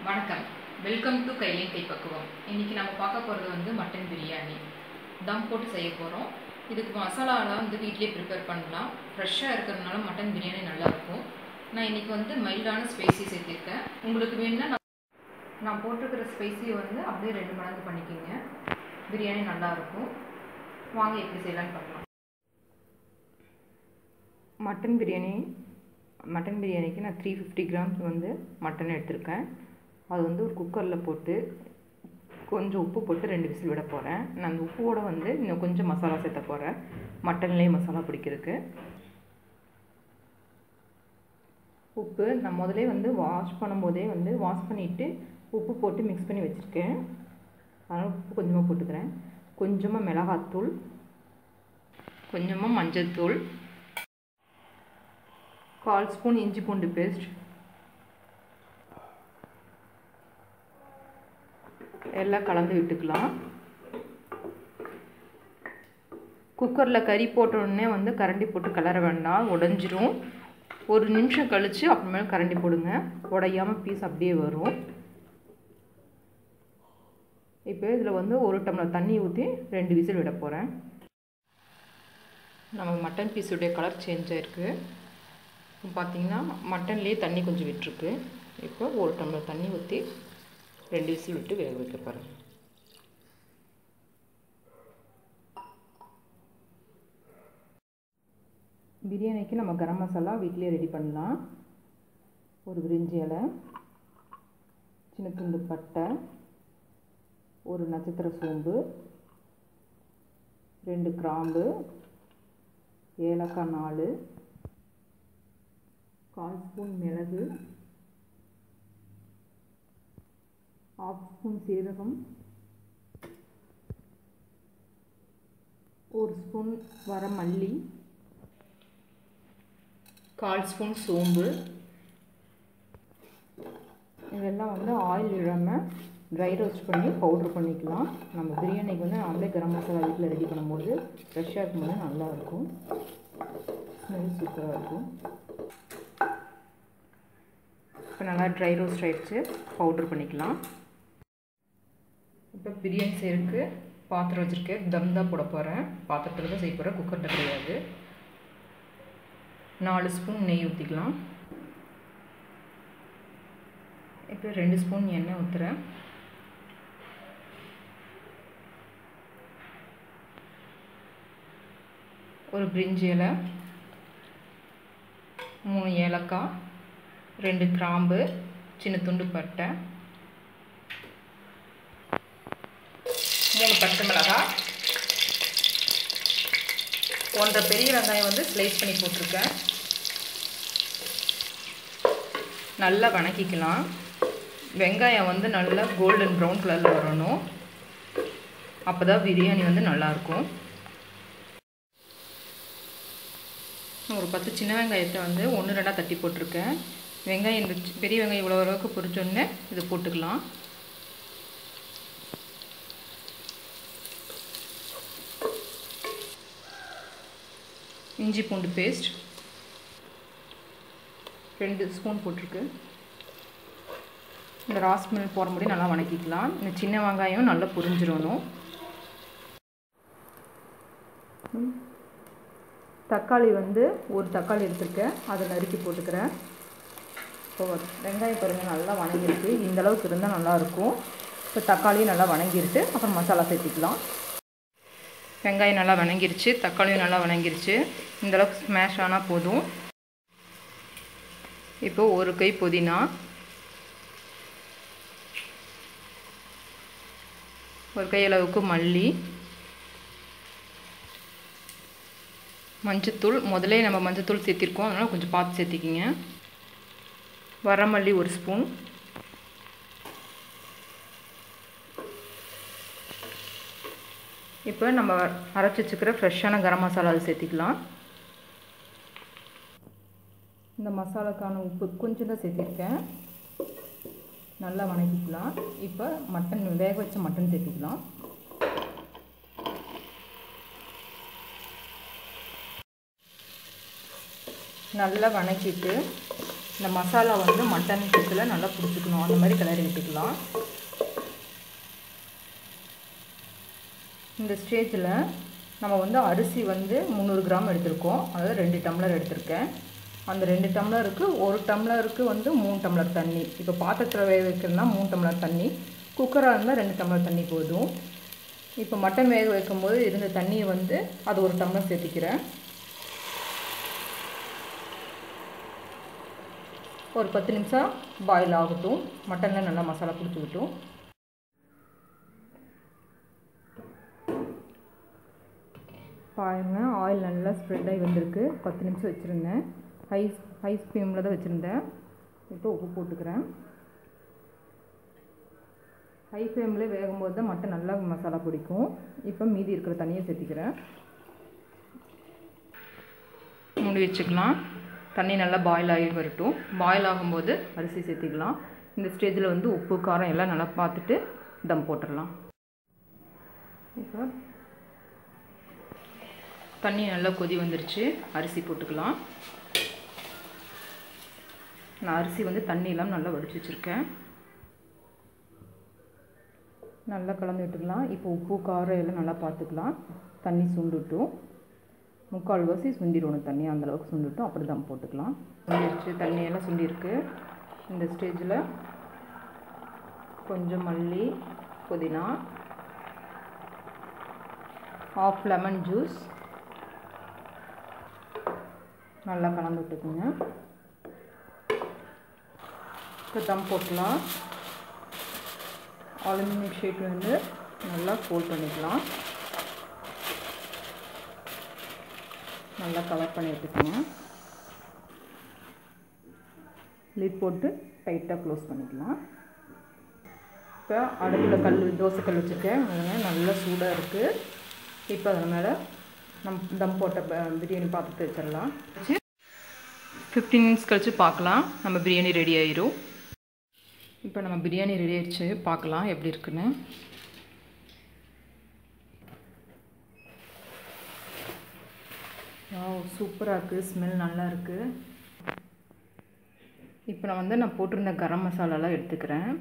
வணக்கம் welcome to கைலின் கைப்பக்குவம் இன்னைக்கு நம்ம பார்க்க போகிறது வந்து மட்டன் பிரியாணி தம் போட்டு செய்ய போகிறோம் இதுக்கு மசாலாலாம் வந்து வீட்லேயே ப்ரிப்பேர் பண்ணலாம் ஃப்ரெஷ்ஷாக இருக்கிறதுனால மட்டன் பிரியாணி நல்லாயிருக்கும் நான் இன்னைக்கு வந்து மைல்டான ஸ்பைசி சேர்த்திருக்கேன் உங்களுக்கு வேணும்னா நான் நான் போட்டிருக்கிற ஸ்பைசியை வந்து அப்படியே ரெண்டு மடங்கு பண்ணிக்கோங்க பிரியாணி நல்லாயிருக்கும் வாங்க எப்படி செய்யலான்னு பார்க்கலாம் மட்டன் பிரியாணி மட்டன் பிரியாணிக்கு நான் த்ரீ ஃபிஃப்டி கிராம்ஸ் வந்து மட்டன் எடுத்திருக்கேன் அது வந்து ஒரு குக்கரில் போட்டு கொஞ்சம் உப்பு போட்டு ரெண்டு விசில் விட போகிறேன் நான் அந்த உப்போட வந்து இன்னும் கொஞ்சம் மசாலா சேர்த்த போகிறேன் மட்டன்லேயே மசாலா பிடிக்கிறதுக்கு உப்பு நான் முதலே வந்து வாஷ் பண்ணும்போதே வந்து வாஷ் பண்ணிவிட்டு உப்பு போட்டு மிக்ஸ் பண்ணி வச்சுருக்கேன் அதனால் உப்பு கொஞ்சமாக போட்டுக்கிறேன் கொஞ்சமாக மிளகாத்தூள் கொஞ்சமாக மஞ்சள் தூள் கால் ஸ்பூன் இஞ்சி பூண்டு பேஸ்ட் எல்லாம் கலந்து விட்டுக்கலாம் குக்கரில் கறி போட்ட உடனே வந்து கரண்டி போட்டு கிளற வேண்டாம் உடஞ்சிரும் ஒரு நிமிஷம் கழித்து அப்புறமேல கரண்டி போடுங்க உடையாமல் பீஸ் அப்படியே வரும் இப்போ இதில் வந்து ஒரு டம்ளர் தண்ணி ஊற்றி ரெண்டு விசில் விட போகிறேன் நம்ம மட்டன் பீஸுடைய கலர் சேஞ்ச் ஆகிருக்கு இப்போ பார்த்தீங்கன்னா மட்டன்லேயே தண்ணி கொஞ்சம் விட்டுருக்கு இப்போ ஒரு டம்ளர் தண்ணி ஊற்றி ரெண்டு விசில் விட்டு வேக வைக்க போகிறேன் பிரியாணிக்கு நம்ம கரம் மசாலா வீட்டிலே ரெடி பண்ணலாம் ஒரு விரிஞ்சி இலை சின்ன துண்டு பட்டை ஒரு நட்சத்திர சோம்பு ரெண்டு கிராம்பு ஏலக்காய் நாலு கால் ஸ்பூன் மிளகு ஆஃப் ஸ்பூன் சீரகம் ஒரு ஸ்பூன் வர மல்லி கால் ஸ்பூன் சோம்பு இதெல்லாம் வந்து ஆயில் இழாமல் ட்ரை ரோஸ்ட் பண்ணி பவுட்ரு பண்ணிக்கலாம் நம்ம பிரியாணிக்கு வந்து நாமளே கரம் மசாலா வீட்டில் ரெடி பண்ணும்போது ஃப்ரெஷ்ஷாக இருக்கும்போது நல்லாயிருக்கும் ஸ்மெல் சூப்பராக இருக்கும் இப்போ நல்லா ட்ரை ரோஸ்ட் ஆகிடுச்சு பவுட்ரு பண்ணிக்கலாம் இப்போ பிரியாணி செய்யறதுக்கு பாத்திரம் வச்சுருக்கேன் தம் தான் போட போகிறேன் பாத்திரத்தில் தான் செய்ய போகிறேன் குக்கரில் கிடையாது நாலு ஸ்பூன் நெய் ஊற்றிக்கலாம் இப்போ ரெண்டு ஸ்பூன் எண்ணெய் ஊற்றுறேன் ஒரு பிரிஞ்சி இலை மூணு ஏலக்காய் ரெண்டு கிராம்பு சின்ன துண்டு பட்டை மூணு பச்சை மிளகாய் ஒன்றரை பெரிய வெங்காயம் வந்து ஸ்லைஸ் பண்ணி போட்டிருக்கேன் நல்லா வணக்கிக்கலாம் வெங்காயம் வந்து நல்லா கோல்டன் ப்ரௌன் கலரில் வரணும் அப்போ தான் பிரியாணி வந்து நல்லாயிருக்கும் ஒரு பத்து சின்ன வெங்காயத்தை வந்து ஒன்று ரெண்டாக தட்டி போட்டிருக்கேன் வெங்காயம் இந்த பெரிய வெங்காயம் இவ்வளோ அளவுக்கு பொரிச்சோடனே இது போட்டுக்கலாம் இஞ்சி பூண்டு பேஸ்ட் ரெண்டு ஸ்பூன் போட்டிருக்கு இந்த ராஸ் மில் போகிற முடியும் நல்லா வணக்கிக்கலாம் இந்த சின்ன வெங்காயம் நல்லா புரிஞ்சிடணும் தக்காளி வந்து ஒரு தக்காளி எடுத்துருக்கேன் அதை நறுக்கி போட்டுக்கிறேன் இப்போ வெங்காயம் பாருங்கள் நல்லா வணங்கிருக்கு இந்த அளவுக்கு இருந்தால் நல்லாயிருக்கும் இப்போ தக்காளியும் நல்லா வணங்கிருட்டு அப்புறம் மசாலா சேர்த்திக்கலாம் வெங்காயம் நல்லா வணங்கிருச்சு தக்காளியும் நல்லா வணங்கிருச்சு இந்தளவுக்கு ஸ்மேஷ் ஆனால் போதும் இப்போ ஒரு கை புதினா ஒரு கை அளவுக்கு மல்லி மஞ்சத்தூள் முதலே நம்ம மஞ்சத்தூள் சேர்த்திருக்கோம் அதனால் கொஞ்சம் பார்த்து சேர்த்திக்கிங்க வரமல்லி ஒரு ஸ்பூன் இப்போ நம்ம அரைச்சி வச்சுக்கிற ஃப்ரெஷ்ஷான கரம் மசாலா அது சேர்த்திக்கலாம் இந்த மசாலாக்கான உப்பு கொஞ்சம் தான் சேர்த்திருக்கேன் நல்லா வணக்கிக்கலாம் இப்போ மட்டன் வேக வச்ச மட்டன் சேர்த்திக்கலாம் நல்லா வணக்கிட்டு இந்த மசாலா வந்து மட்டன் பீஸில் நல்லா பிடிச்சிக்கணும் அந்த மாதிரி கிளறி விட்டுக்கலாம் இந்த ஸ்டேஜில் நம்ம வந்து அரிசி வந்து முந்நூறு கிராம் எடுத்திருக்கோம் அதாவது ரெண்டு டம்ளர் எடுத்திருக்கேன் அந்த ரெண்டு டம்ளருக்கு ஒரு டம்ளருக்கு வந்து மூணு டம்ளர் தண்ணி இப்போ பாத்திரத்தில் வேக வைக்கிறதுனா மூணு டம்ளர் தண்ணி குக்கராக இருந்தால் ரெண்டு டம்ளர் தண்ணி போதும் இப்போ மட்டன் வேக வைக்கும்போது இருந்த தண்ணியை வந்து அது ஒரு டம்ளர் சேர்த்திக்கிறேன் ஒரு பத்து நிமிஷம் பாயில் ஆகட்டும் மட்டனில் நல்லா மசாலா பிடிச்சிக்கிட்டும் பாருங்கள் ஆயில் நல்லா ஸ்ப்ரெட் ஆகி வந்திருக்கு பத்து நிமிஷம் வச்சுருந்தேன் ஹை ஹை ஃப்ளேமில் தான் வச்சுருந்தேன் இப்போ உப்பு போட்டுக்கிறேன் ஹை ஃப்ளேமில் வேகும்போது தான் மட்டன் நல்லா மசாலா பிடிக்கும் இப்போ மீதி இருக்கிற தண்ணியை சேர்த்திக்கிறேன் மூடி வச்சுக்கலாம் தண்ணி நல்லா பாயில் ஆகி வரட்டும் பாயில் ஆகும்போது அரிசி சேர்த்திக்கலாம் இந்த ஸ்டேஜில் வந்து உப்பு காரம் எல்லாம் நல்லா பார்த்துட்டு தம் போட்டுடலாம் இப்போ தண்ணி நல்லா கொதி வந்துருச்சு அரிசி போட்டுக்கலாம் நான் அரிசி வந்து தண்ணியெல்லாம் நல்லா வடித்து வச்சுருக்கேன் நல்லா கலந்து விட்டுக்கலாம் இப்போ உப்பு காரம் எல்லாம் நல்லா பார்த்துக்கலாம் தண்ணி சுண்டுட்டும் முக்கால்வாசி சுண்டிடணும் தண்ணி அந்தளவுக்கு சுண்டுட்டும் அப்படி தான் போட்டுக்கலாம் சுண்டிருச்சு தண்ணியெல்லாம் சுண்டிருக்கு இந்த ஸ்டேஜில் கொஞ்சம் மல்லி புதினா ஆஃப் லெமன் ஜூஸ் நல்லா கலந்து விட்டுக்குங்க இப்போ தம் போட்டலாம் அலுமினியம் ஷீட் வந்து நல்லா ஃபோல்ட் பண்ணிக்கலாம் நல்லா கவர் பண்ணி எடுத்துக்கோங்க லிட் போட்டு டைட்டாக க்ளோஸ் பண்ணிக்கலாம் இப்போ அடுப்பில் கல் தோசை கல் வச்சுருக்கேன் நல்லா சூடாக இருக்குது இப்போ அதன் மேலே நம் தம் போட்ட பிரியாணி பாத்திரத்தை வச்சிடலாம் வச்சு ஃபிஃப்டீன் மினிட்ஸ் கழித்து பார்க்கலாம் நம்ம பிரியாணி ரெடி ஆயிரும் இப்போ நம்ம பிரியாணி ரெடி ஆயிடுச்சு பார்க்கலாம் எப்படி இருக்குன்னு சூப்பராக இருக்குது ஸ்மெல் நல்லா இருக்குது இப்போ நான் வந்து நான் போட்டிருந்த கரம் மசாலாலாம் எடுத்துக்கிறேன்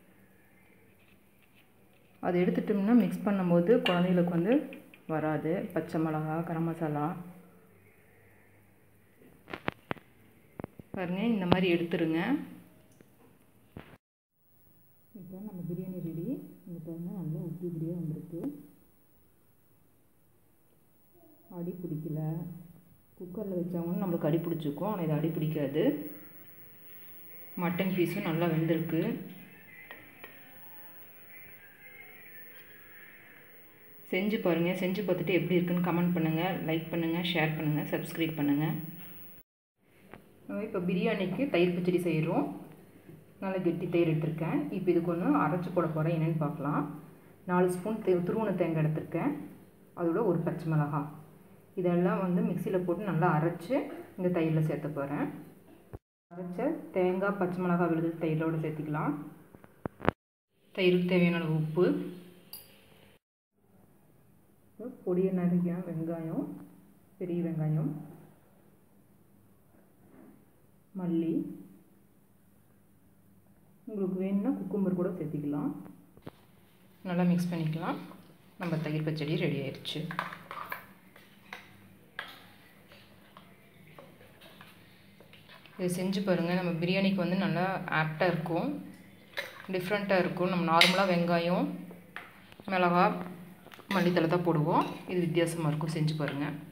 அது எடுத்துட்டோம்னா மிக்ஸ் பண்ணும்போது குழந்தைகளுக்கு வந்து வராது பச்சை மிளகா கரம் மசாலா பாருங்க இந்த மாதிரி எடுத்துருங்க இப்போ நம்ம பிரியாணி ரெடி இங்கே பாருங்க நல்லா உப்பு இப்படியே வந்திருக்கு அடி பிடிக்கல குக்கரில் வச்சாங்கன்னா நம்மளுக்கு அடி பிடிச்சிக்கும் ஆனால் இது அடி பிடிக்காது மட்டன் பீஸும் நல்லா வெந்திருக்கு செஞ்சு பாருங்கள் செஞ்சு பார்த்துட்டு எப்படி இருக்குன்னு கமெண்ட் பண்ணுங்கள் லைக் பண்ணுங்கள் ஷேர் பண்ணுங்கள் சப்ஸ்கிரைப் பண்ணுங்கள் இப்போ பிரியாணிக்கு தயிர் பச்சடி செய்கிறோம் நல்லா கெட்டி தயிர் எடுத்திருக்கேன் இப்போ இதுக்கு ஒன்று அரைச்சி போட போகிறேன் என்னென்னு பார்க்கலாம் நாலு ஸ்பூன் தே துருவண தேங்காய் எடுத்திருக்கேன் அதோட ஒரு பச்சை மிளகா இதெல்லாம் வந்து மிக்சியில் போட்டு நல்லா அரைச்சி இந்த தயிரில் சேர்த்த போகிறேன் அரைச்ச தேங்காய் பச்சை மிளகா விழுது தயிரோடு சேர்த்திக்கலாம் தயிருக்கு தேவையான அளவு உப்பு பொடியை நறுக்கிய வெங்காயம் பெரிய வெங்காயம் மல்லி உங்களுக்கு வேணும்னா குக்கும்பர் கூட சேர்த்திக்கலாம் நல்லா மிக்ஸ் பண்ணிக்கலாம் நம்ம தயிர் பச்சடி ரெடி ஆயிடுச்சு இது செஞ்சு பாருங்கள் நம்ம பிரியாணிக்கு வந்து நல்லா ஆப்டாக இருக்கும் டிஃப்ரெண்ட்டாக இருக்கும் நம்ம நார்மலாக வெங்காயம் மிளகா மல்லித்தலை தான் போடுவோம் இது வித்தியாசமாக இருக்கும் செஞ்சு பாருங்கள்